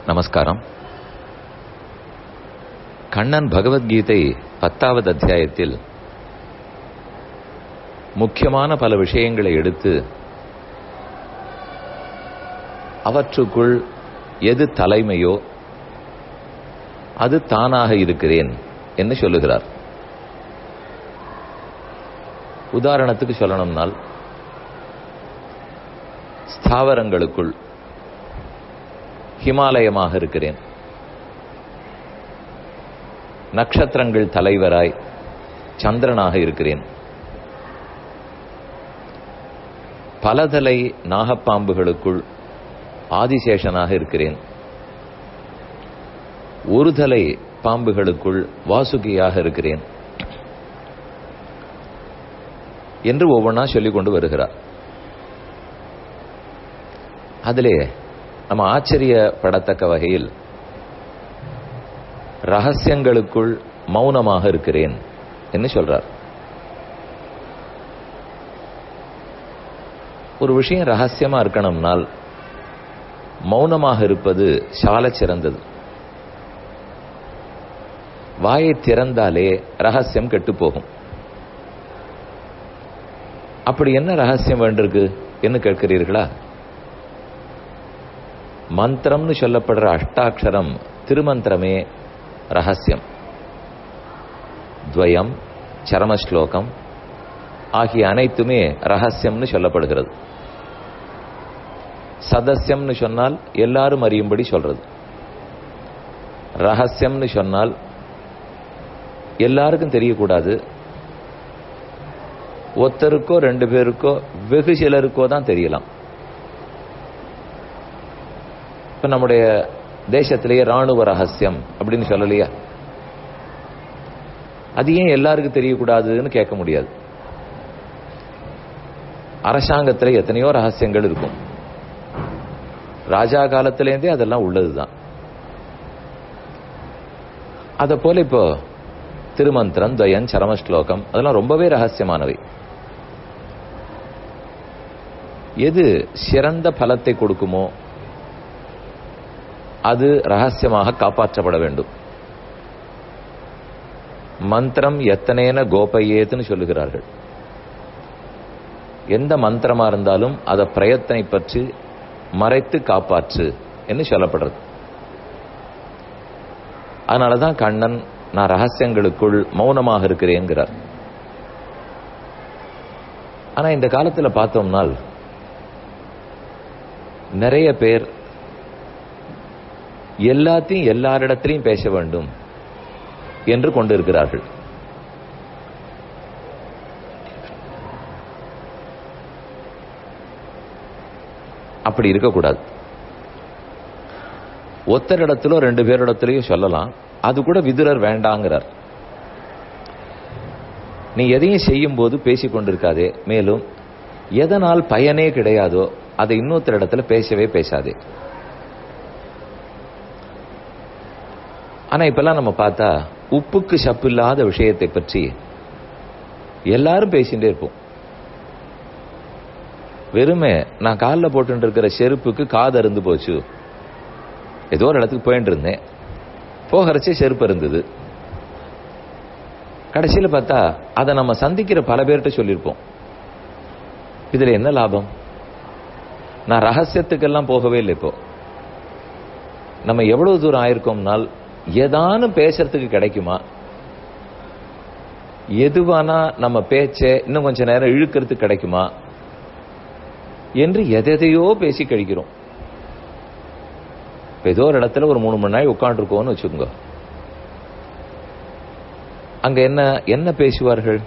நமஸ்காரம் கண்ணன் பகவத்கீதை பத்தாவது அத்தியாயத்தில் முக்கியமான பல விஷயங்களை எடுத்து அவற்றுக்குள் எது தலைமையோ அது தானாக இருக்கிறேன் என்று சொல்லுகிறார் உதாரணத்துக்கு சொல்லணும்னால் ஸ்தாவரங்களுக்குள் ஹிமாலயமாக இருக்கிறேன் நட்சத்திரங்கள் தலைவராய் சந்திரனாக இருக்கிறேன் பலதலை நாகப்பாம்புகளுக்குள் ஆதிசேஷனாக இருக்கிறேன் ஒரு தலை பாம்புகளுக்குள் வாசுகியாக இருக்கிறேன் என்று ஒவ்வொன்றா சொல்லிக் கொண்டு வருகிறார் அதிலே நம்ம ஆச்சரியப்படத்தக்க வகையில் ரகசியங்களுக்குள் மௌனமாக இருக்கிறேன் என்று சொல்றார் ஒரு விஷயம் ரகசியமா இருக்கணும்னால் மௌனமாக இருப்பது சால சிறந்தது வாயை திறந்தாலே ரகசியம் கெட்டு போகும் அப்படி என்ன ரகசியம் வேண்டிருக்கு என்று கேட்கிறீர்களா மந்திரம்னு சொல்லப்படுற அஷ்டாட்சரம் திருமந்திரமே ரகசியம் துவயம் சரமஸ்லோகம் ஆகிய அனைத்துமே ரகசியம்னு சொல்லப்படுகிறது சதஸ்யம்னு சொன்னால் எல்லாரும் அறியும்படி சொல்றது ரகசியம்னு சொன்னால் எல்லாருக்கும் தெரியக்கூடாது ஒருத்தருக்கோ ரெண்டு பேருக்கோ வெகு சிலருக்கோ தான் தெரியலாம் இப்ப நம்முடைய தேசத்திலேயே ராணுவ ரகசியம் அப்படின்னு சொல்லலையா அது ஏன் எல்லாருக்கும் தெரியக்கூடாதுன்னு கேட்க முடியாது அரசாங்கத்தில் எத்தனையோ ரகசியங்கள் இருக்கும் ராஜா காலத்திலேருந்தே அதெல்லாம் உள்ளதுதான் அத போல இப்போ திருமந்திரம் துவயன் சரமஸ்லோகம் அதெல்லாம் ரொம்பவே ரகசியமானவை எது சிறந்த பலத்தை கொடுக்குமோ அது ரகசியமாக காப்பாற்றப்பட வேண்டும் மந்திரம் எத்தனைன கோபையேத்துன்னு சொல்லுகிறார்கள் எந்த மந்திரமா இருந்தாலும் அதை பிரயத்தனை பற்றி மறைத்து காப்பாற்று என்று சொல்லப்படுறது அதனாலதான் கண்ணன் நான் ரகசியங்களுக்குள் மௌனமாக இருக்கிறேங்கிறார் ஆனா இந்த காலத்துல பார்த்தோம்னால் நிறைய பேர் எல்லாத்தையும் எல்லாரிடத்திலையும் பேச வேண்டும் என்று கொண்டிருக்கிறார்கள் அப்படி இருக்கக்கூடாது ஒத்தரிடத்திலோ ரெண்டு பேரிடத்திலையும் சொல்லலாம் அது கூட விதுரர் வேண்டாங்கிறார் நீ எதையும் செய்யும் போது பேசிக் கொண்டிருக்காதே மேலும் எதனால் பயனே கிடையாதோ அதை இன்னொருத்தர் இடத்துல பேசவே பேசாதே ஆனா இப்பெல்லாம் நம்ம பார்த்தா உப்புக்கு சப்பு இல்லாத விஷயத்தை பற்றி எல்லாரும் பேசிட்டே இருப்போம் வெறுமே நான் காலில் போட்டு இருக்கிற செருப்புக்கு காது அருந்து போச்சு ஏதோ ஒரு இடத்துக்கு போயிட்டு இருந்தேன் போகிறச்சே செருப்பு இருந்தது கடைசியில் பார்த்தா அதை நம்ம சந்திக்கிற பல பேர்கிட்ட சொல்லியிருப்போம் இதுல என்ன லாபம் நான் ரகசியத்துக்கெல்லாம் போகவே இல்லை இப்போ நம்ம எவ்வளவு தூரம் ஆயிருக்கோம்னால் ஏதானும் பேசுறதுக்கு கிடைக்குமா எதுவானா நம்ம பேச்ச இன்னும் கொஞ்ச நேரம் இழுக்கிறதுக்கு கிடைக்குமா என்று எதையோ பேசி கழிக்கிறோம் ஏதோ ஒரு இடத்துல ஒரு மூணு மணி நேரம் உட்காந்துருக்கோம்னு வச்சுக்கோங்க அங்க என்ன என்ன பேசுவார்கள்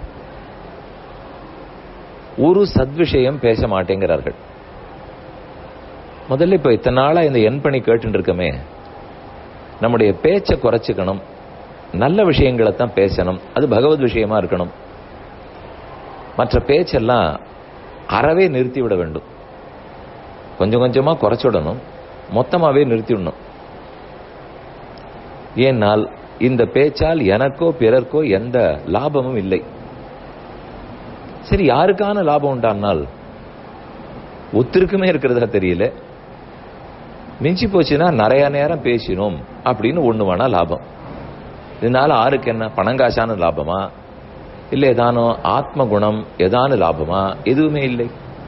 ஒரு சத்விஷயம் பேச மாட்டேங்கிறார்கள் முதல்ல இப்ப இத்தனை நாளா இந்த என் பணி கேட்டு இருக்கமே நம்முடைய பேச்சை குறைச்சிக்கணும் நல்ல விஷயங்களை தான் பேசணும் அது பகவத் விஷயமா இருக்கணும் மற்ற பேச்செல்லாம் அறவே நிறுத்தி விட வேண்டும் கொஞ்சம் கொஞ்சமா குறைச்சுடணும் மொத்தமாவே நிறுத்திவிடணும் ஏனால் இந்த பேச்சால் எனக்கோ பிறர்க்கோ எந்த லாபமும் இல்லை சரி யாருக்கான லாபம் உண்டானால் ஒத்திருக்குமே இருக்கிறதா தெரியல மிஞ்சி போச்சுன்னா நிறைய நேரம் பேசினோம் அப்படின்னு ஒண்ணு வேணா லாபம் இதனால ஆருக்கு என்ன பணங்காசான லாபமா இல்ல ஏதானோ ஆத்ம குணம் ஏதான லாபமா எதுவுமே இல்லை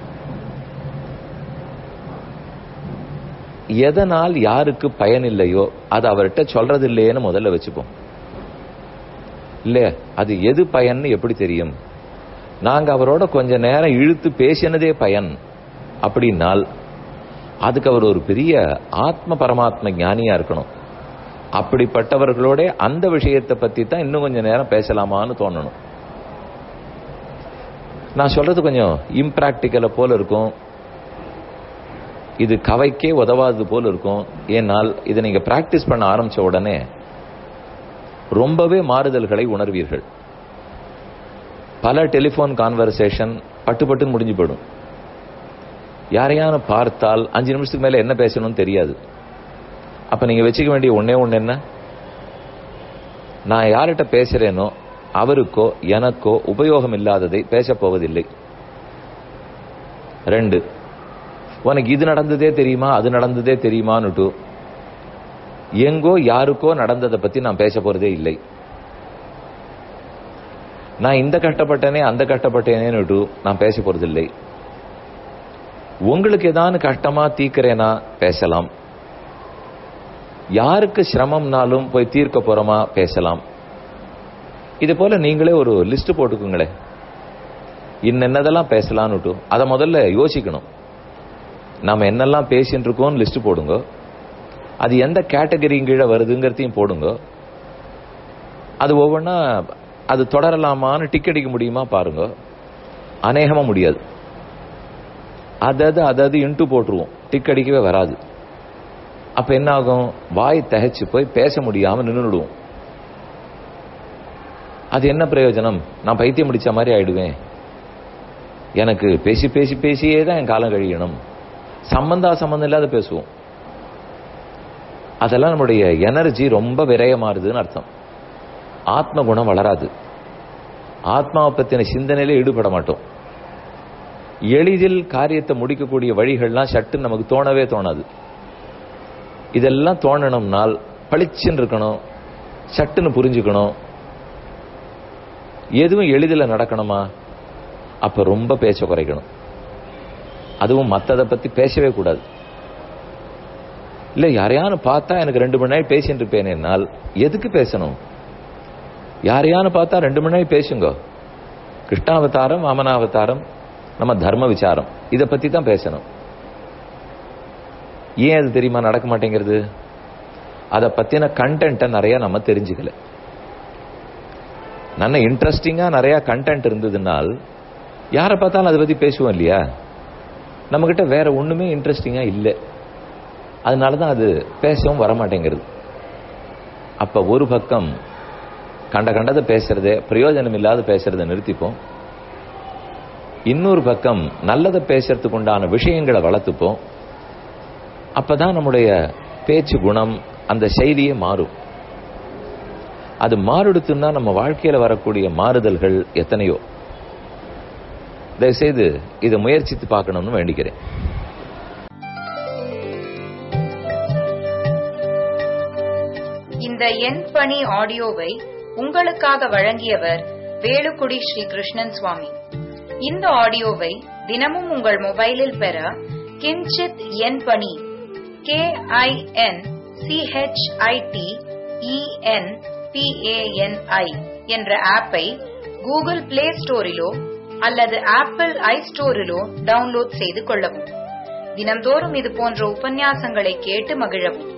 எதனால் யாருக்கு பயன் இல்லையோ அது அவர்கிட்ட சொல்றது இல்லையேன்னு முதல்ல வச்சுப்போம் இல்லையா அது எது பயன்னு எப்படி தெரியும் நாங்க அவரோட கொஞ்ச நேரம் இழுத்து பேசினதே பயன் அப்படின்னால் அதுக்கு அவர் ஒரு பெரிய ஆத்ம பரமாத்ம ஞானியா இருக்கணும் அப்படிப்பட்டவர்களோட அந்த விஷயத்தை பத்தி தான் இன்னும் கொஞ்சம் நேரம் பேசலாமான்னு தோணணும் நான் சொல்றது கொஞ்சம் இம்ப்ராக்டிக்கலை போல இருக்கும் இது கவைக்கே உதவாதது போல இருக்கும் ஏனால் இதை நீங்க பிராக்டிஸ் பண்ண ஆரம்பிச்ச உடனே ரொம்பவே மாறுதல்களை உணர்வீர்கள் பல டெலிபோன் கான்வர்சேஷன் பட்டு பட்டு முடிஞ்சு போயிடும் யாரையான பார்த்தால் அஞ்சு நிமிஷத்துக்கு மேல என்ன பேசணும்னு தெரியாது அப்ப நீங்க வச்சுக்க வேண்டிய ஒன்னே ஒண்ணு என்ன நான் யார்கிட்ட பேசுறேனோ அவருக்கோ எனக்கோ உபயோகம் இல்லாததை பேசப் போவதில்லை ரெண்டு உனக்கு இது நடந்ததே தெரியுமா அது நடந்ததே தெரியுமான்னுட்டு எங்கோ யாருக்கோ நடந்ததை பத்தி நான் பேச போறதே இல்லை நான் இந்த கஷ்டப்பட்டேனே அந்த கஷ்டப்பட்டேனேன்னுட்டு நான் பேச போறதில்லை உங்களுக்கு ஏதாவது கஷ்டமா தீக்கிறேனா பேசலாம் யாருக்கு சிரமம்னாலும் போய் தீர்க்க போறோமா பேசலாம் இது போல நீங்களே ஒரு லிஸ்ட் போட்டுக்குங்களே இன்னென்னதெல்லாம் பேசலான்னுட்டு அதை முதல்ல யோசிக்கணும் நாம என்னெல்லாம் பேசிட்டு இருக்கோம்னு லிஸ்ட் போடுங்க அது எந்த கேட்டகரி கீழே வருதுங்கிறதையும் போடுங்க அது ஒவ்வொன்றா அது தொடரலாமான்னு டிக் அடிக்க முடியுமா பாருங்க அநேகமா முடியாது அதது அதது இன்ட்டு போட்டுருவோம் டிக் அடிக்கவே வராது அப்ப என்ன ஆகும் வாய் தகைச்சு போய் பேச முடியாம நின்றுடுவோம் அது என்ன பிரயோஜனம் நான் பைத்தியம் முடிச்ச மாதிரி ஆயிடுவேன் எனக்கு பேசி பேசி பேசியே தான் என் காலம் கழியணும் சம்பந்தா சம்பந்தம் இல்லாத பேசுவோம் அதெல்லாம் நம்முடைய எனர்ஜி ரொம்ப விரயமாறுதுன்னு அர்த்தம் ஆத்ம குணம் வளராது ஆத்மாவை பத்தின சிந்தனையில ஈடுபட மாட்டோம் எளிதில் காரியத்தை முடிக்கக்கூடிய வழிகள்லாம் சட்டு நமக்கு தோணவே தோணாது இதெல்லாம் தோணணும்னால் பளிச்சுன்னு இருக்கணும் சட்டுன்னு புரிஞ்சுக்கணும் எதுவும் எளிதில் நடக்கணுமா அப்ப ரொம்ப பேச்ச குறைக்கணும் அதுவும் மத்ததை பத்தி பேசவே கூடாது இல்ல யாரையானு பார்த்தா எனக்கு ரெண்டு மணி நேரம் பேசிட்டு இருப்பேனேனால் எதுக்கு பேசணும் யாரையானு பார்த்தா ரெண்டு மணி நேரம் பேசுங்க கிருஷ்ணாவதாரம் வாமனாவதாரம் நம்ம தர்ம விசாரம் இதை பத்தி தான் பேசணும் ஏன் அது தெரியுமா நடக்க மாட்டேங்கிறது அதை பத்தின கண்டென்ட்டை நிறைய நம்ம தெரிஞ்சுக்கல நல்ல இன்ட்ரெஸ்டிங்கா நிறைய கண்டென்ட் இருந்ததுனால் யாரை பார்த்தாலும் அதை பத்தி பேசுவோம் இல்லையா நம்ம கிட்ட வேற ஒண்ணுமே இன்ட்ரெஸ்டிங்கா இல்லை அதனால தான் அது பேசவும் வரமாட்டேங்கிறது அப்ப ஒரு பக்கம் கண்ட கண்டதை பேசுறதே பிரயோஜனம் இல்லாத பேசுறதை நிறுத்திப்போம் இன்னொரு பக்கம் நல்லதை பேசுறதுக்கு உண்டான விஷயங்களை வளர்த்துப்போம் அப்பதான் நம்முடைய பேச்சு குணம் அந்த செய்தியே மாறும் அது மாறுடுத்துன்னா நம்ம வாழ்க்கையில வரக்கூடிய மாறுதல்கள் எத்தனையோ தயவுசெய்து இதை முயற்சித்து பார்க்கணும்னு வேண்டிக்கிறேன் இந்த எண் பணி ஆடியோவை உங்களுக்காக வழங்கியவர் வேலுக்குடி ஸ்ரீ கிருஷ்ணன் சுவாமி இந்த ஆடியோவை தினமும் உங்கள் மொபைலில் பெற கிஞ்சித் எண் பணி கே ஐ என் சிஹெச்ஐடி இஎன் பிஏஎன்ஐ என்ற ஆப்பை கூகுள் பிளே ஸ்டோரிலோ அல்லது ஆப்பிள் ஐ ஸ்டோரிலோ டவுன்லோட் செய்து கொள்ளவும் தினம்தோறும் இது போன்ற உபன்யாசங்களை கேட்டு மகிழவும்